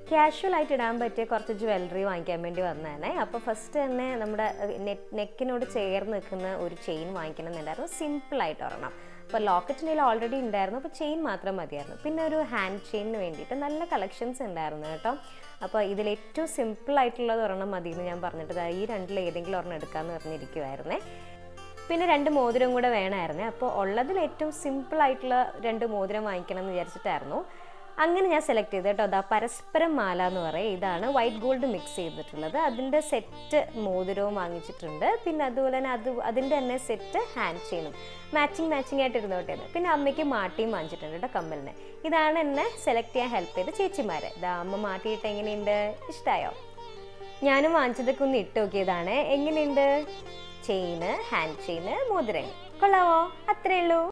Casual ആയിട്ട് ഇടാൻ പറ്റിയ കുറച്ച് ജ്വല്ലറി വാങ്ങിക്കാൻ വേണ്ടി വന്നതാണ് അപ്പോൾ ഫസ്റ്റ് തന്നെ നമ്മുടെ നെക്കിനോട് ചേർന്ന് നിൽക്കുന്ന ഒരു ചെയിൻ വാങ്ങിക്കണം എന്നുണ്ടായിരുന്നു സിമ്പിളായിട്ട് ഒരെണ്ണം അപ്പോൾ ലോക്കറ്റിൻ്റെ കയ്യിൽ ഓൾറെഡി ഉണ്ടായിരുന്നു അപ്പോൾ ചെയിൻ മാത്രം മതിയായിരുന്നു പിന്നെ ഒരു ഹാൻഡ് ചെയിനിന് വേണ്ടിയിട്ട് നല്ല കളക്ഷൻസ് ഉണ്ടായിരുന്നു കേട്ടോ അപ്പോൾ ഇതിൽ ഏറ്റവും സിമ്പിൾ ആയിട്ടുള്ളത് ഒരെണ്ണം മതി എന്ന് ഞാൻ പറഞ്ഞിട്ട് ദാ ഈ രണ്ടിൽ ഏതെങ്കിലും ഒരെണ്ണം എടുക്കാമെന്ന് പറഞ്ഞിരിക്കുമായിരുന്നേ പിന്നെ രണ്ട് മോതിരം കൂടെ വേണമായിരുന്നേ അപ്പോൾ ഉള്ളതിൽ ഏറ്റവും സിമ്പിൾ ആയിട്ടുള്ള രണ്ട് മോതിരം വാങ്ങിക്കണം എന്ന് വിചാരിച്ചിട്ടായിരുന്നു അങ്ങനെ ഞാൻ സെലക്ട് ചെയ്തു കേട്ടോ അതാ പരസ്പരം മാല എന്ന് പറയും ഇതാണ് വൈറ്റ് ഗോൾഡ് മിക്സ് ചെയ്തിട്ടുള്ളത് അതിൻ്റെ സെറ്റ് മോതിരവും വാങ്ങിച്ചിട്ടുണ്ട് പിന്നെ അതുപോലെ തന്നെ അത് അതിൻ്റെ തന്നെ സെറ്റ് ഹാൻഡ് ചെയിനും മാച്ചിങ് മാച്ചിങ് ആയിട്ട് ഇരുന്നോട്ടെ എന്ന്. പിന്നെ അമ്മയ്ക്ക് മാട്ടിയും വാങ്ങിച്ചിട്ടുണ്ട് കേട്ടോ കമ്മലിന് ഇതാണ് എന്നെ സെലക്ട് ചെയ്യാൻ ഹെൽപ്പ് ചെയ്ത ചേച്ചിമാരെ ഇതാ അമ്മ മാട്ടിയിട്ട് എങ്ങനെയുണ്ട് ഇഷ്ടമായോ ഞാനും വാങ്ങിച്ചതൊക്കെ ഒന്ന് ഇട്ട് നോക്കിയതാണ് എങ്ങനെയുണ്ട് ചെയിന് ഹാൻഡ് ചെയിന് മോതിരം കൊള്ളാവോ അത്രേ ഉള്ളൂ